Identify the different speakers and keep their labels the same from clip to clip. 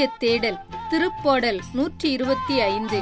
Speaker 1: புதிய தேடல் திருப்பாடல் நூற்றி இருபத்தி ஐந்து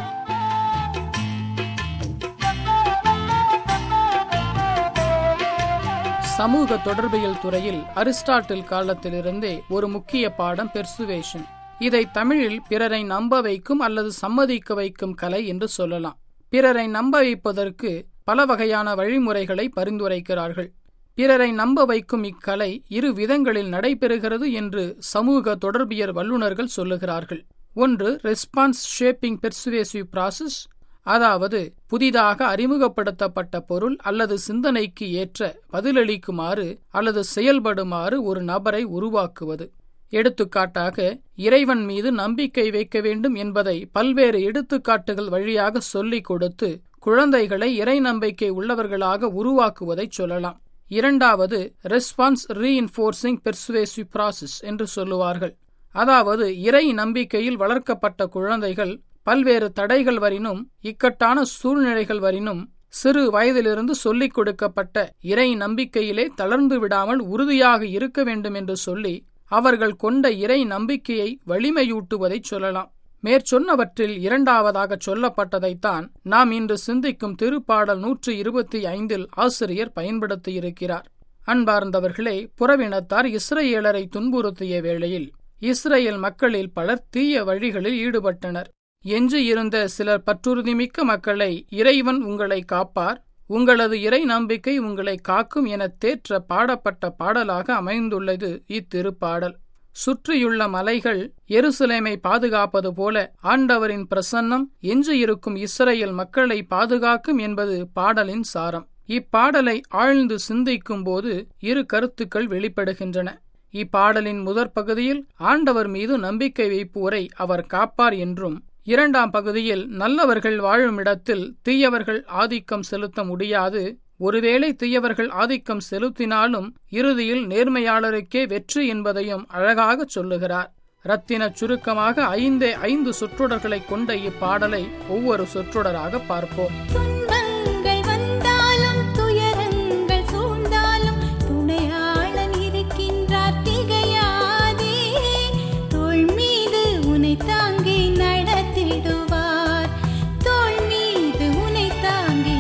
Speaker 2: சமூக தொடர்பியல் துறையில் அரிஸ்டாட்டில் காலத்திலிருந்தே ஒரு முக்கிய பாடம் பெர்சுவேஷன் இதை தமிழில் பிறரை நம்ப வைக்கும் அல்லது சம்மதிக்க வைக்கும் கலை என்று சொல்லலாம் பிறரை நம்ப வைப்பதற்கு பல வகையான வழிமுறைகளை பரிந்துரைக்கிறார்கள் பிறரை நம்ப வைக்கும் இக்கலை இரு விதங்களில் நடைபெறுகிறது என்று சமூக தொடர்பியல் வல்லுநர்கள் சொல்லுகிறார்கள் ஒன்று ரெஸ்பான்ஸ் ஷேப்பிங் பெர்சுவேசிவ் ப்ராசஸ் அதாவது புதிதாக அறிமுகப்படுத்தப்பட்ட பொருள் அல்லது சிந்தனைக்கு ஏற்ற பதிலளிக்குமாறு அல்லது செயல்படுமாறு ஒரு நபரை உருவாக்குவது எடுத்துக்காட்டாக இறைவன் மீது நம்பிக்கை வைக்க வேண்டும் என்பதை பல்வேறு எடுத்துக்காட்டுகள் வழியாக சொல்லிக் கொடுத்து குழந்தைகளை இறை நம்பிக்கை உள்ளவர்களாக உருவாக்குவதை சொல்லலாம் இரண்டாவது ரெஸ்பான்ஸ் ரீஇன்ஃபோர்சிங் பெர்சுவேசிவ் ப்ராசஸ் என்று சொல்லுவார்கள் அதாவது இறை நம்பிக்கையில் வளர்க்கப்பட்ட குழந்தைகள் பல்வேறு தடைகள் வரினும் இக்கட்டான சூழ்நிலைகள் வரினும் சிறு வயதிலிருந்து சொல்லிக் கொடுக்கப்பட்ட இறை நம்பிக்கையிலே தளர்ந்து விடாமல் உறுதியாக இருக்க வேண்டும் என்று சொல்லி அவர்கள் கொண்ட இறை நம்பிக்கையை வலிமையூட்டுவதைச் சொல்லலாம் மேற்சொன்னவற்றில் இரண்டாவதாக சொல்லப்பட்டதைத்தான் நாம் இன்று சிந்திக்கும் திருப்பாடல் நூற்று இருபத்தி ஐந்தில் ஆசிரியர் பயன்படுத்தியிருக்கிறார் அன்பார்ந்தவர்களே புறவினத்தார் இஸ்ரேலரை துன்புறுத்திய வேளையில் இஸ்ரேல் மக்களில் பலர் தீய வழிகளில் ஈடுபட்டனர் எஞ்சியிருந்த சிலர் பற்றுறுதிமிக்க மக்களை இறைவன் உங்களை காப்பார் உங்களது இறை நம்பிக்கை உங்களை காக்கும் என தேற்ற பாடப்பட்ட பாடலாக அமைந்துள்ளது இத்திருப்பாடல் சுற்றியுள்ள மலைகள் எருசலேமை பாதுகாப்பது போல ஆண்டவரின் பிரசன்னம் எஞ்சியிருக்கும் இஸ்ரேல் மக்களை பாதுகாக்கும் என்பது பாடலின் சாரம் இப்பாடலை ஆழ்ந்து சிந்திக்கும் போது இரு கருத்துக்கள் வெளிப்படுகின்றன இப்பாடலின் முதற் பகுதியில் ஆண்டவர் மீது நம்பிக்கை வைப்போரை அவர் காப்பார் என்றும் இரண்டாம் பகுதியில் நல்லவர்கள் வாழும் இடத்தில் தீயவர்கள் ஆதிக்கம் செலுத்த முடியாது ஒருவேளை தீயவர்கள் ஆதிக்கம் செலுத்தினாலும் இறுதியில் நேர்மையாளருக்கே வெற்றி என்பதையும் அழகாகச் சொல்லுகிறார் ரத்தின சுருக்கமாக ஐந்தே ஐந்து சொற்றொடர்களை கொண்ட இப்பாடலை ஒவ்வொரு சொற்றொடராக பார்ப்போம்
Speaker 3: துன்பங்கள் வந்தாலும் துயரங்கள் சூழ்ந்தாலும் துணையாளன் இருக்கின்றார் திகையாதே தோள் மீது உனை தாங்கி நடத்திடுவார் தோள் மீது உனை தாங்கி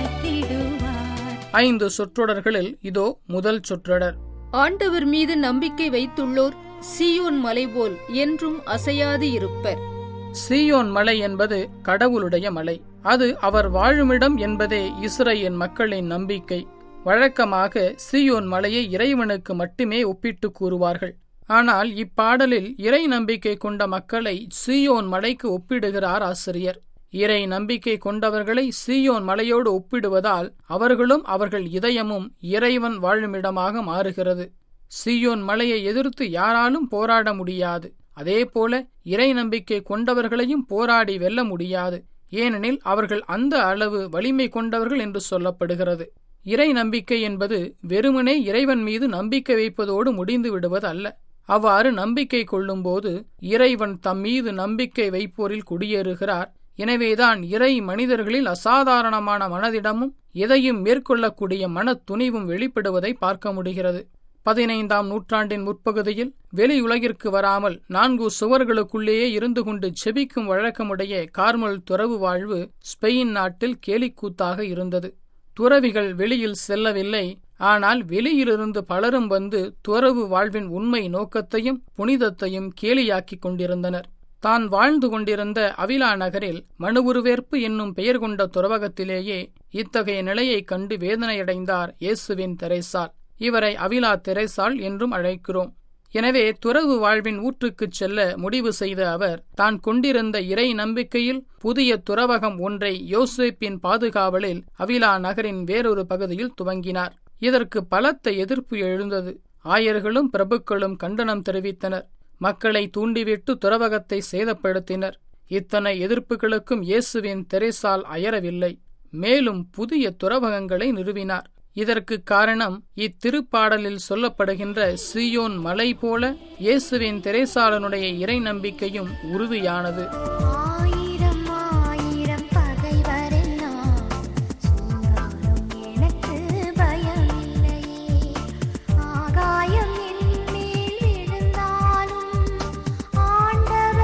Speaker 3: நடத்திடுவார்
Speaker 2: ஐந்து சொற்றொடர்களில் இதோ முதல் சொற்றொடர்
Speaker 1: ஆண்டவர் மீது நம்பிக்கை வைத்துள்ளோர் சீயோன் மலை போல் என்றும் அசையாது இருப்பர்
Speaker 2: சீயோன் மலை என்பது கடவுளுடைய மலை அது அவர் வாழுமிடம் என்பதே இஸ்ரேல் மக்களின் நம்பிக்கை வழக்கமாக சீயோன் மலையை இறைவனுக்கு மட்டுமே ஒப்பிட்டு கூறுவார்கள் ஆனால் இப்பாடலில் இறை நம்பிக்கை கொண்ட மக்களை சீயோன் மலைக்கு ஒப்பிடுகிறார் ஆசிரியர் இறை நம்பிக்கை கொண்டவர்களை சீயோன் மலையோடு ஒப்பிடுவதால் அவர்களும் அவர்கள் இதயமும் இறைவன் வாழுமிடமாக மாறுகிறது சீயோன் மலையை எதிர்த்து யாராலும் போராட முடியாது அதேபோல இறை நம்பிக்கை கொண்டவர்களையும் போராடி வெல்ல முடியாது ஏனெனில் அவர்கள் அந்த அளவு வலிமை கொண்டவர்கள் என்று சொல்லப்படுகிறது இறை நம்பிக்கை என்பது வெறுமனே இறைவன் மீது நம்பிக்கை வைப்பதோடு முடிந்து விடுவது அல்ல அவ்வாறு நம்பிக்கை கொள்ளும்போது இறைவன் தம் மீது நம்பிக்கை வைப்போரில் குடியேறுகிறார் எனவேதான் இறை மனிதர்களில் அசாதாரணமான மனதிடமும் எதையும் மேற்கொள்ளக்கூடிய மன துணிவும் வெளிப்படுவதை பார்க்க முடிகிறது பதினைந்தாம் நூற்றாண்டின் முற்பகுதியில் வெளியுலகிற்கு வராமல் நான்கு சுவர்களுக்குள்ளேயே இருந்து கொண்டு செபிக்கும் வழக்கமுடைய கார்மல் துறவு வாழ்வு ஸ்பெயின் நாட்டில் கேலிக்கூத்தாக இருந்தது துறவிகள் வெளியில் செல்லவில்லை ஆனால் வெளியிலிருந்து பலரும் வந்து துறவு வாழ்வின் உண்மை நோக்கத்தையும் புனிதத்தையும் கேலியாக்கிக் கொண்டிருந்தனர் தான் வாழ்ந்து கொண்டிருந்த அவிலா நகரில் மனுவுருவேற்பு என்னும் பெயர் கொண்ட துறவகத்திலேயே இத்தகைய நிலையைக் கண்டு வேதனையடைந்தார் இயேசுவின் தெரேசால் இவரை அவிலா தெரேசாள் என்றும் அழைக்கிறோம் எனவே துறவு வாழ்வின் ஊற்றுக்குச் செல்ல முடிவு செய்த அவர் தான் கொண்டிருந்த இறை நம்பிக்கையில் புதிய துறவகம் ஒன்றை யோசேப்பின் பாதுகாவலில் அவிலா நகரின் வேறொரு பகுதியில் துவங்கினார் இதற்கு பலத்த எதிர்ப்பு எழுந்தது ஆயர்களும் பிரபுக்களும் கண்டனம் தெரிவித்தனர் மக்களை தூண்டிவிட்டு துறவகத்தை சேதப்படுத்தினர் இத்தனை எதிர்ப்புகளுக்கும் இயேசுவின் தெரேசால் அயரவில்லை மேலும் புதிய துறவகங்களை நிறுவினார் இதற்கு காரணம் இத்திருப்பாடலில் சொல்லப்படுகின்ற சீயோன் மலை போல இயேசுவின் தெரேசாளனுடைய இறை நம்பிக்கையும் உறுதியானது
Speaker 3: ஆயிரம் ஆயிரம் பகைவரெல்லாம் சூழ்ந்தாலும் எனக்கு பயமில்லையே ஆகாயம் என் மேல் விழுந்தாலும் ஆண்டவர்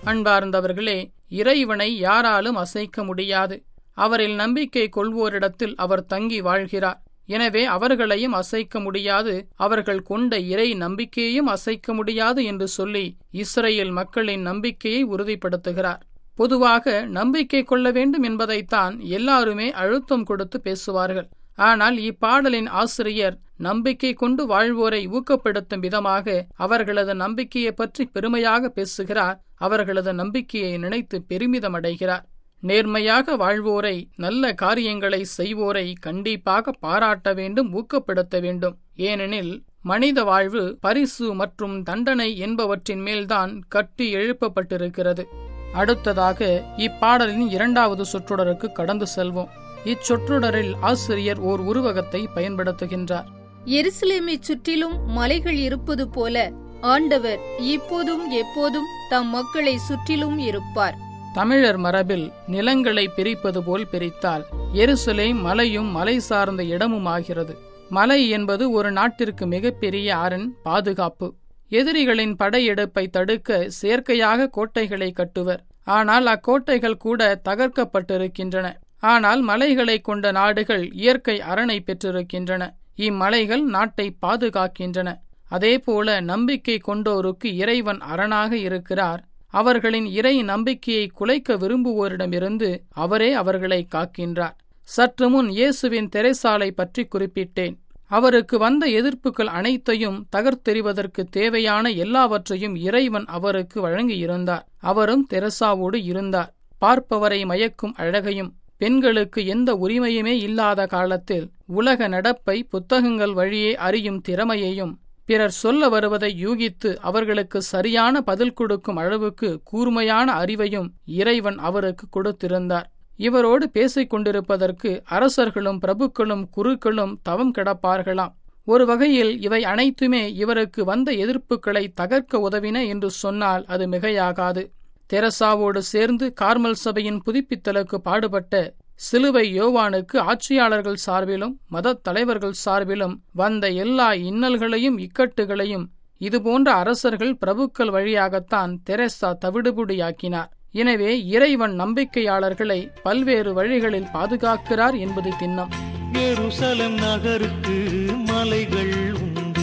Speaker 2: அன்பார்ந்தவர்களே இறைவனை யாராலும் அசைக்க முடியாது அவரில் நம்பிக்கை கொள்வோரிடத்தில் அவர் தங்கி வாழ்கிறார் எனவே அவர்களையும் அசைக்க முடியாது அவர்கள் கொண்ட இறை நம்பிக்கையையும் அசைக்க முடியாது என்று சொல்லி இஸ்ரேல் மக்களின் நம்பிக்கையை உறுதிப்படுத்துகிறார் பொதுவாக நம்பிக்கை கொள்ள வேண்டும் என்பதைத்தான் எல்லாருமே அழுத்தம் கொடுத்து பேசுவார்கள் ஆனால் இப்பாடலின் ஆசிரியர் நம்பிக்கை கொண்டு வாழ்வோரை ஊக்கப்படுத்தும் விதமாக அவர்களது நம்பிக்கையை பற்றி பெருமையாக பேசுகிறார் அவர்களது நம்பிக்கையை நினைத்து பெருமிதம் அடைகிறார் நேர்மையாக வாழ்வோரை நல்ல காரியங்களை செய்வோரை கண்டிப்பாக பாராட்ட வேண்டும் ஊக்கப்படுத்த வேண்டும் ஏனெனில் மனித வாழ்வு பரிசு மற்றும் தண்டனை என்பவற்றின் மேல்தான் கட்டி எழுப்பப்பட்டிருக்கிறது அடுத்ததாக இப்பாடலின் இரண்டாவது சொற்றொடருக்கு கடந்து செல்வோம் இச்சொற்றொடரில் ஆசிரியர் ஓர் உருவகத்தை பயன்படுத்துகின்றார்
Speaker 1: எருசலேமை சுற்றிலும் மலைகள் இருப்பது போல ஆண்டவர் இப்போதும் எப்போதும் தம் மக்களை சுற்றிலும் இருப்பார்
Speaker 2: தமிழர் மரபில் நிலங்களை பிரிப்பது போல் பிரித்தால் எருசலேம் மலையும் மலை சார்ந்த இடமுமாகிறது மலை என்பது ஒரு நாட்டிற்கு மிகப்பெரிய அரண் பாதுகாப்பு எதிரிகளின் படையெடுப்பை தடுக்க செயற்கையாக கோட்டைகளை கட்டுவர் ஆனால் அக்கோட்டைகள் கூட தகர்க்கப்பட்டிருக்கின்றன ஆனால் மலைகளை கொண்ட நாடுகள் இயற்கை அரணை பெற்றிருக்கின்றன இம்மலைகள் நாட்டை பாதுகாக்கின்றன அதேபோல நம்பிக்கை கொண்டோருக்கு இறைவன் அரணாக இருக்கிறார் அவர்களின் இறை நம்பிக்கையை குலைக்க விரும்புவோரிடமிருந்து அவரே அவர்களை காக்கின்றார் சற்று முன் இயேசுவின் தெரைசாலை பற்றி குறிப்பிட்டேன் அவருக்கு வந்த எதிர்ப்புகள் அனைத்தையும் தகர்த்தெறிவதற்கு தேவையான எல்லாவற்றையும் இறைவன் அவருக்கு வழங்கியிருந்தார் அவரும் தெரசாவோடு இருந்தார் பார்ப்பவரை மயக்கும் அழகையும் பெண்களுக்கு எந்த உரிமையுமே இல்லாத காலத்தில் உலக நடப்பை புத்தகங்கள் வழியே அறியும் திறமையையும் பிறர் சொல்ல வருவதை யூகித்து அவர்களுக்கு சரியான பதில் கொடுக்கும் அளவுக்கு கூர்மையான அறிவையும் இறைவன் அவருக்கு கொடுத்திருந்தார் இவரோடு பேசிக் கொண்டிருப்பதற்கு அரசர்களும் பிரபுக்களும் குருக்களும் தவம் கிடப்பார்களாம் ஒரு வகையில் இவை அனைத்துமே இவருக்கு வந்த எதிர்ப்புகளை தகர்க்க உதவின என்று சொன்னால் அது மிகையாகாது தெரசாவோடு சேர்ந்து கார்மல் சபையின் புதுப்பித்தலுக்கு பாடுபட்ட சிலுவை யோவானுக்கு ஆட்சியாளர்கள் சார்பிலும் மதத் தலைவர்கள் சார்பிலும் வந்த எல்லா இன்னல்களையும் இக்கட்டுகளையும் இதுபோன்ற அரசர்கள் பிரபுக்கள் வழியாகத்தான் தெரசா தவிடுபுடியாக்கினார் எனவே இறைவன் நம்பிக்கையாளர்களை பல்வேறு வழிகளில் பாதுகாக்கிறார் என்பது திண்ணம்
Speaker 4: எருசலம் நகருக்கு மலைகள் உண்டு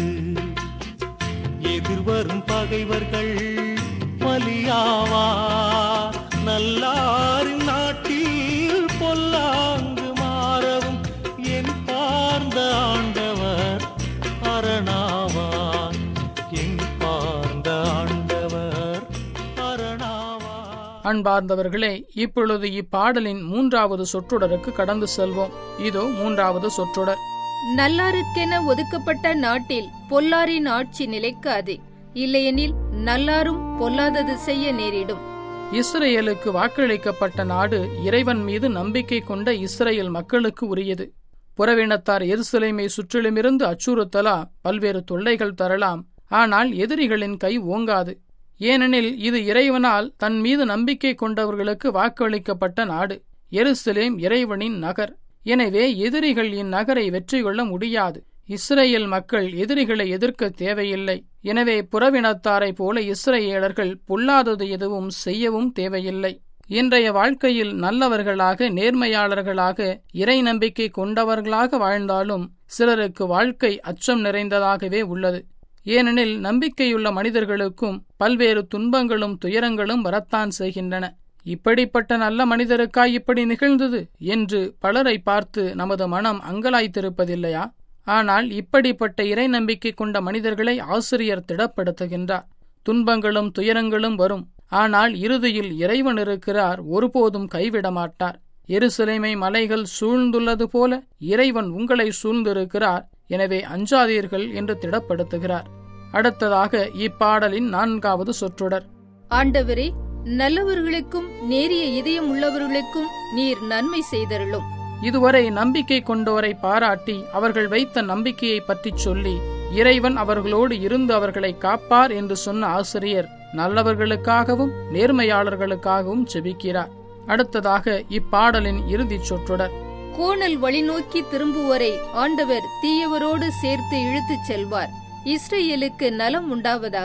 Speaker 4: எதிர்வரும் பகைவர்கள் பலியாவா நல்லாரின் நாட்டில் பொல்லாங்கு மாறவும் என் பார்ந்த ஆண்டவர் அரணாவார் என் பார்ந்த ஆண்டவர் அரணாவார்
Speaker 2: அன்பார்ந்தவர்களே இப்பொழுது இப்பாடலின் மூன்றாவது சொற்றொடருக்கு கடந்து செல்வோம் இதோ மூன்றாவது சொற்றொடர்
Speaker 1: நல்லாருக்கென ஒதுக்கப்பட்ட நாட்டில் பொல்லாரின் ஆட்சி நிலைக்காது இல்லையெனில் நல்லாரும் பொல்லாதது செய்ய நேரிடும்
Speaker 2: இஸ்ரேலுக்கு வாக்களிக்கப்பட்ட நாடு இறைவன் மீது நம்பிக்கை கொண்ட இஸ்ரேல் மக்களுக்கு உரியது புறவினத்தார் எருசலேமை சுற்றிலுமிருந்து அச்சுறுத்தலா பல்வேறு தொல்லைகள் தரலாம் ஆனால் எதிரிகளின் கை ஓங்காது ஏனெனில் இது இறைவனால் தன் மீது நம்பிக்கை கொண்டவர்களுக்கு வாக்களிக்கப்பட்ட நாடு எருசலேம் இறைவனின் நகர் எனவே எதிரிகள் இந்நகரை வெற்றி கொள்ள முடியாது இஸ்ரேல் மக்கள் எதிரிகளை எதிர்க்க தேவையில்லை எனவே புறவினத்தாரைப் போல இஸ்ரேலர்கள் பொல்லாதது எதுவும் செய்யவும் தேவையில்லை இன்றைய வாழ்க்கையில் நல்லவர்களாக நேர்மையாளர்களாக இறை நம்பிக்கை கொண்டவர்களாக வாழ்ந்தாலும் சிலருக்கு வாழ்க்கை அச்சம் நிறைந்ததாகவே உள்ளது ஏனெனில் நம்பிக்கையுள்ள மனிதர்களுக்கும் பல்வேறு துன்பங்களும் துயரங்களும் வரத்தான் செய்கின்றன இப்படிப்பட்ட நல்ல மனிதருக்காய் இப்படி நிகழ்ந்தது என்று பலரை பார்த்து நமது மனம் அங்கலாய்த்திருப்பதில்லையா ஆனால் இப்படிப்பட்ட இறை நம்பிக்கை கொண்ட மனிதர்களை ஆசிரியர் திடப்படுத்துகின்றார் துன்பங்களும் துயரங்களும் வரும் ஆனால் இறுதியில் இறைவன் இருக்கிறார் ஒருபோதும் கைவிட மாட்டார் எருசலேமை மலைகள் சூழ்ந்துள்ளது போல இறைவன் உங்களை சூழ்ந்திருக்கிறார் எனவே அஞ்சாதீர்கள் என்று திடப்படுத்துகிறார் அடுத்ததாக இப்பாடலின் நான்காவது சொற்றொடர்
Speaker 1: ஆண்டவரே நல்லவர்களுக்கும் நேரிய இதயம் உள்ளவர்களுக்கும் நீர் நன்மை செய்தருளும்
Speaker 2: இதுவரை நம்பிக்கை கொண்டோரை பாராட்டி அவர்கள் வைத்த நம்பிக்கையை பற்றிச் சொல்லி இறைவன் அவர்களோடு இருந்து அவர்களை காப்பார் என்று சொன்ன ஆசிரியர் நல்லவர்களுக்காகவும் நேர்மையாளர்களுக்காகவும் செபிக்கிறார் அடுத்ததாக இப்பாடலின் இறுதிச் சொற்றொடர்
Speaker 1: கோணல் வழிநோக்கி திரும்புவோரை ஆண்டவர் தீயவரோடு சேர்த்து இழுத்துச் செல்வார் இஸ்ரேலுக்கு நலம் உண்டாவதாக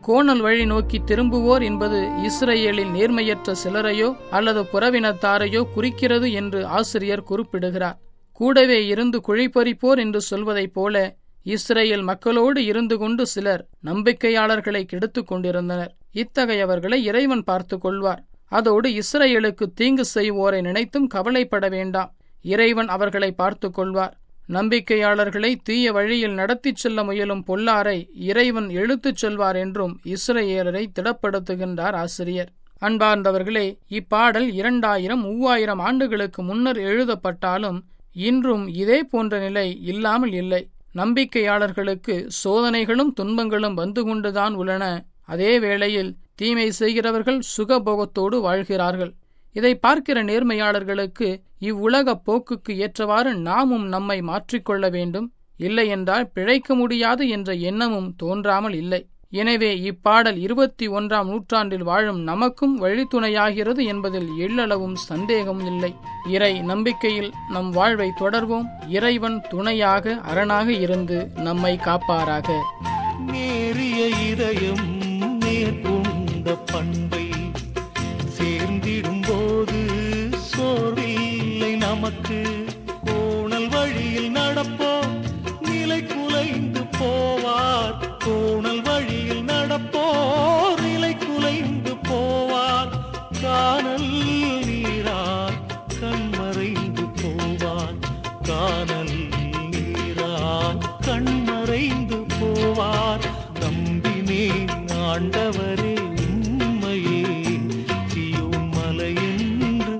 Speaker 2: கோணல் வழி நோக்கி திரும்புவோர் என்பது இஸ்ரேலில் நேர்மையற்ற சிலரையோ அல்லது புறவினத்தாரையோ குறிக்கிறது என்று ஆசிரியர் குறிப்பிடுகிறார் கூடவே இருந்து குழிப்பறிப்போர் என்று சொல்வதைப் போல இஸ்ரேல் மக்களோடு இருந்து கொண்டு சிலர் நம்பிக்கையாளர்களை கெடுத்துக் கொண்டிருந்தனர் இத்தகையவர்களை இறைவன் பார்த்து கொள்வார் அதோடு இஸ்ரேலுக்கு தீங்கு செய்வோரை நினைத்தும் கவலைப்பட வேண்டாம் இறைவன் அவர்களை பார்த்து கொள்வார் நம்பிக்கையாளர்களை தீய வழியில் நடத்திச் செல்ல முயலும் பொல்லாரை இறைவன் இழுத்துச் செல்வார் என்றும் இஸ்ரேலரை திடப்படுத்துகின்றார் ஆசிரியர் அன்பார்ந்தவர்களே இப்பாடல் இரண்டாயிரம் மூவாயிரம் ஆண்டுகளுக்கு முன்னர் எழுதப்பட்டாலும் இன்றும் இதே போன்ற நிலை இல்லாமல் இல்லை நம்பிக்கையாளர்களுக்கு சோதனைகளும் துன்பங்களும் வந்து கொண்டுதான் உள்ளன அதே வேளையில் தீமை செய்கிறவர்கள் சுகபோகத்தோடு வாழ்கிறார்கள் இதை பார்க்கிற நேர்மையாளர்களுக்கு இவ்வுலக போக்குக்கு ஏற்றவாறு நாமும் நம்மை மாற்றிக்கொள்ள வேண்டும் இல்லையென்றால் பிழைக்க முடியாது என்ற எண்ணமும் தோன்றாமல் இல்லை எனவே இப்பாடல் இருபத்தி ஒன்றாம் நூற்றாண்டில் வாழும் நமக்கும் வழித்துணையாகிறது என்பதில் எள்ளளவும் சந்தேகம் இல்லை இறை நம்பிக்கையில் நம் வாழ்வை தொடர்வோம் இறைவன் துணையாக அரணாக இருந்து நம்மை காப்பாராக
Speaker 4: நேரிய இதயம் நேர்கொண்ட பண்பை சேர்ந்திடும் போது சோர்வில்லை நமக்கு கோணல் வழியில் நடப்போம் நிலை குலைந்து போவார் கோணல் வழியில் நடப்போர் நிலை குலைந்து போவார் காணல் நீரார் கண்மறைந்து போவார் காணல் நீரார் கண்மறைந்து போவார் நம்பினேன் ஆண்டவரே உம்மையே சியோன் மலையென்று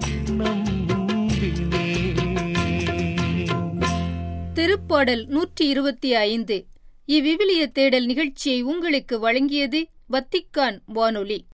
Speaker 4: நம்பினேன்
Speaker 1: திருப்பாடல் நூற்றி இருபத்தி ஐந்து இவ்விவிலிய தேடல் நிகழ்ச்சியை உங்களுக்கு வழங்கியது வத்திக்கான் வானொலி